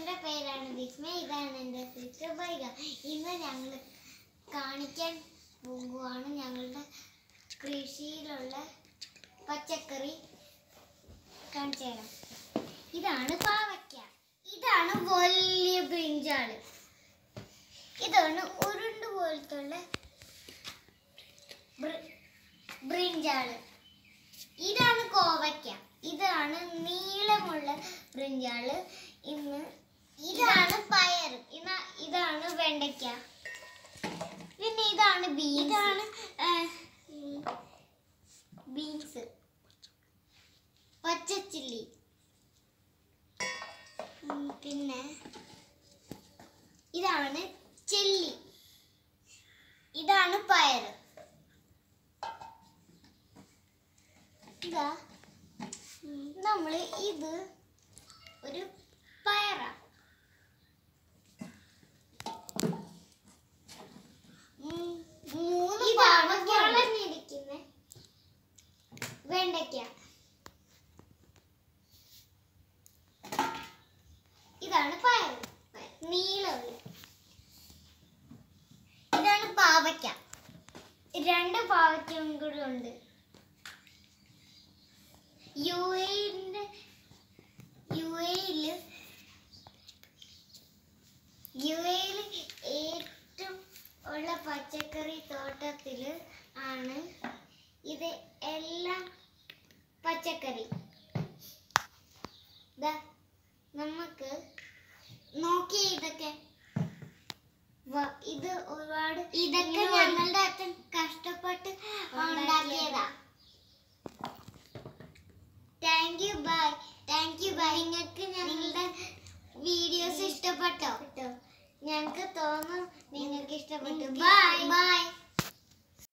എൻ്റെ പേരാണ് വിസ്മയ ഇതാണ് എൻ്റെ സിസ്റ്റർ ബൈഗ ഇന്ന് ഞങ്ങൾ കാണിക്കാൻ പോകുവാണ് ഞങ്ങളുടെ കൃഷിയിലുള്ള പച്ചക്കറി കാണിച്ചു തരാം ഇതാണ് പാവയ്ക്ക ഇതാണ് വലിയ ബ്രിഞ്ചാള് ഇതാണ് ഉരുണ്ട് പോലത്തുള്ള ബ്രി- ബ്രിഞ്ചാള് ഇതാണ് കോവയ്ക്ക ഇതാണ് നീളമുള്ള ബ്രിഞ്ചാള് ഇന്ന് ഇതാണ് പയർ ഇന്ന ഇതാണ് വെണ്ടയ്ക്ക പിന്നെ ഇതാണ് ബീൻസ് ഇതാണ് ബീൻസ് പച്ചച്ചില്ലി ഉം, പിന്നെ ഇതാണ് ചെല്ലി ഇതാണ് പയർ ഇതാ നമ്മൾ ഇത് ഒരു പയറാ ഉം, മൂന്ന് ഇതാണ് വളഞ്ഞിരിക്കുന്ന വെണ്ടയ്ക്ക ഇതാണ് പയർ നീളമുള്ള ഇതാണ് പാവയ്ക്ക രണ്ട് പാവയ്ക്കയും കൂടെ ഉണ്ട് യു എന്റെ യു എയില് യു എയിൽ ഏറ്റവും ഉള്ള പച്ചക്കറി തോട്ടത്തില് ആണ് ഇത് എല്ലാം പച്ചക്കറി ദാ നമുക്ക് നോക്കി ഇതൊക്കെ വ- ഇത് ഒരുപാട് ഇതൊക്കെ ഞങ്ങളുടെ അച്ഛൻ കഷ്ടപ്പെട്ട് ഉണ്ടാക്കിയതാ thank you bye thank you bye നിങ്ങൾക്ക് ഞങ്ങളുടെ വീഡിയോസ് ഇഷ്ടപ്പെട്ടോ ഞങ്ങൾക്ക് തോന്നുന്നു നിങ്ങൾക്ക് ഇഷ്ടപ്പെട്ടു ബൈ ബൈ